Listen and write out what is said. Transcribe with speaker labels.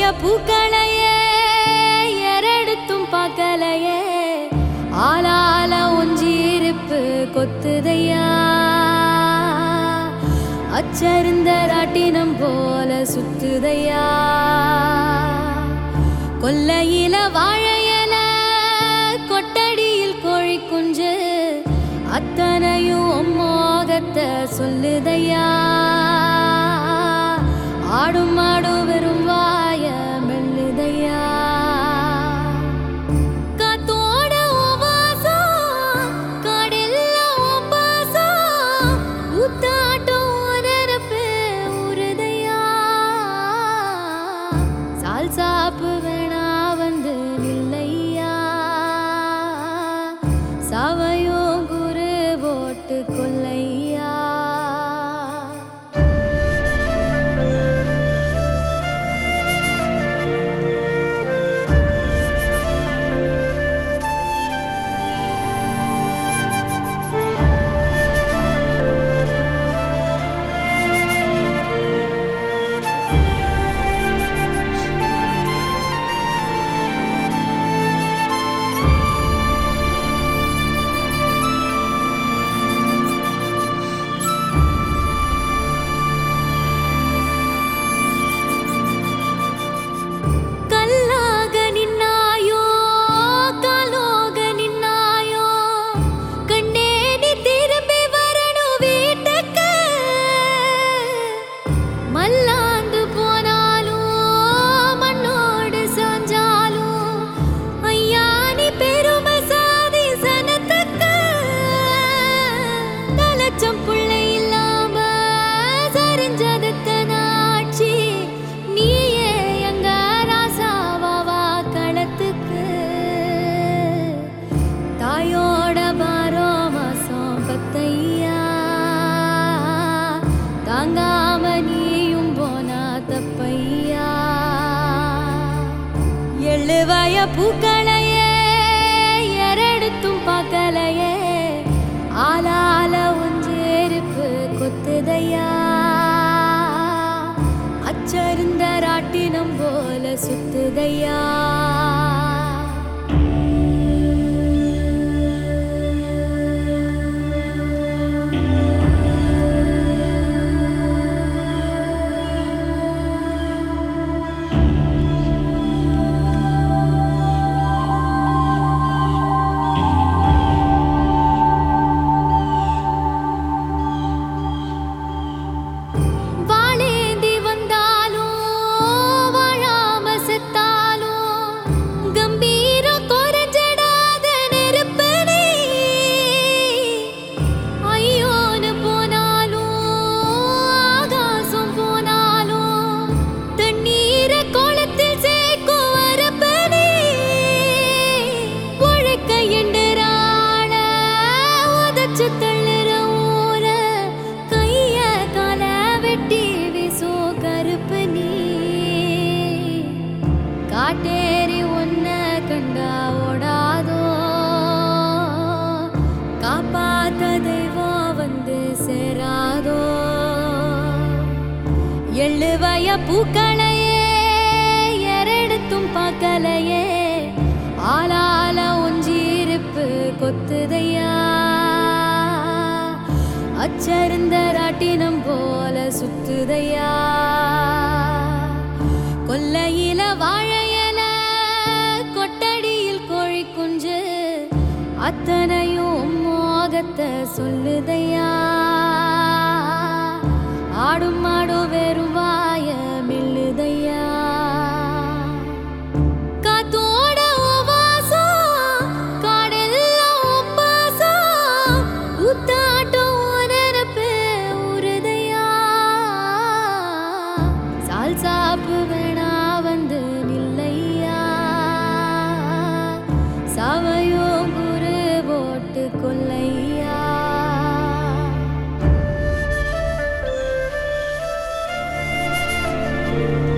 Speaker 1: பூக்களையே எரெடுத்தும் பார்க்கலையே ஆளால ஒஞ்சிருப்பு கொத்துதையா அச்சருந்த ராட்டினம் போல சுத்துதையா கொல்லையில வாழையல கொட்டடியில் கோழி குஞ்சு அத்தனையும் மோகத்தை சொல்லுதையா ஆடும் மாடும் வெறும் வாய மெல்லுதையா காத்தோட உபாசம், காடெல்லாம் உபாசம், ஊத்தாட்டம் உனரப்பு உருதையா. சால் சாப்பு வேணா வந்து நில்லையா சவையோ குரு போட்டு கொல்லையா கல்லாக நின்னாயோ காலோக நின்னாயோ கண்ணே நீ திரும்பி வரணும் வீட்டுக்கு மல்லாந்து போனாலும் மண்ணோடு சாஞ்சாலும் ஐயா நீ பெருமை சாதி சனத்துக்கு தலைச்சம் புள்ளை இல்லாம சரிஞ்சதுக்கு நாட்சி நீயே எங்க ராசாவாவா களத்துக்கு தாயோட பாரோ மாசம் பத்தையா தாங்காம நீயும் போனா தப்பையா எழுவாய பூக்களையே எரெடுத்தும் பார்க்கலையே ஆளால ஒஞ்சேருப்பு கொத்துதையா அச்சருந்த ராட்டினம் போல சுத்துதையா வாழேந்தி வந்தாலும் வாழாம செத்தாலும் கம்பீரம் குறைஞ்சிடாத நெருப்பு நீ. ஐயோன்னு போனாலும் ஆகாசம் போனாலும் தண்ணீரை குளத்தில் சேர்க்கும் வரப்பு நீ. உழைக்க எண்டுறாள உதச்சு தள்ளுற ஊர கைய கால வெட்டி வீசோ கருப்பு நீ காட்டேரி ஒன்ன கண்டா ஓடாதோ காப்பாத்த தெய்வம் வந்து சேராதோ எழுவய பூக்களையே எரெடுத்தும் பார்க்கலையே ஆளால ஒஞ்சிருப்பு கொத்துதையா அச்சருந்த ராட்டினம் போல சுத்துதையா கொல்லையில வாழையல கொட்டடியில் கோழி குஞ்சு அத்தனையும் மோகத்தை சொல்லுதையா ஆடும் மாடும் வெறும் வாய மெல்லுதையா காத்தோட உபாசம், காடெல்லாம் உப்பாசம், ஊத்தாட்டம் உனரப்பு உருதையா. சால் சாப்பு வேணா வந்து நில்லையா சவையோ குரு போட்டு கொல்லையா
Speaker 2: ஆ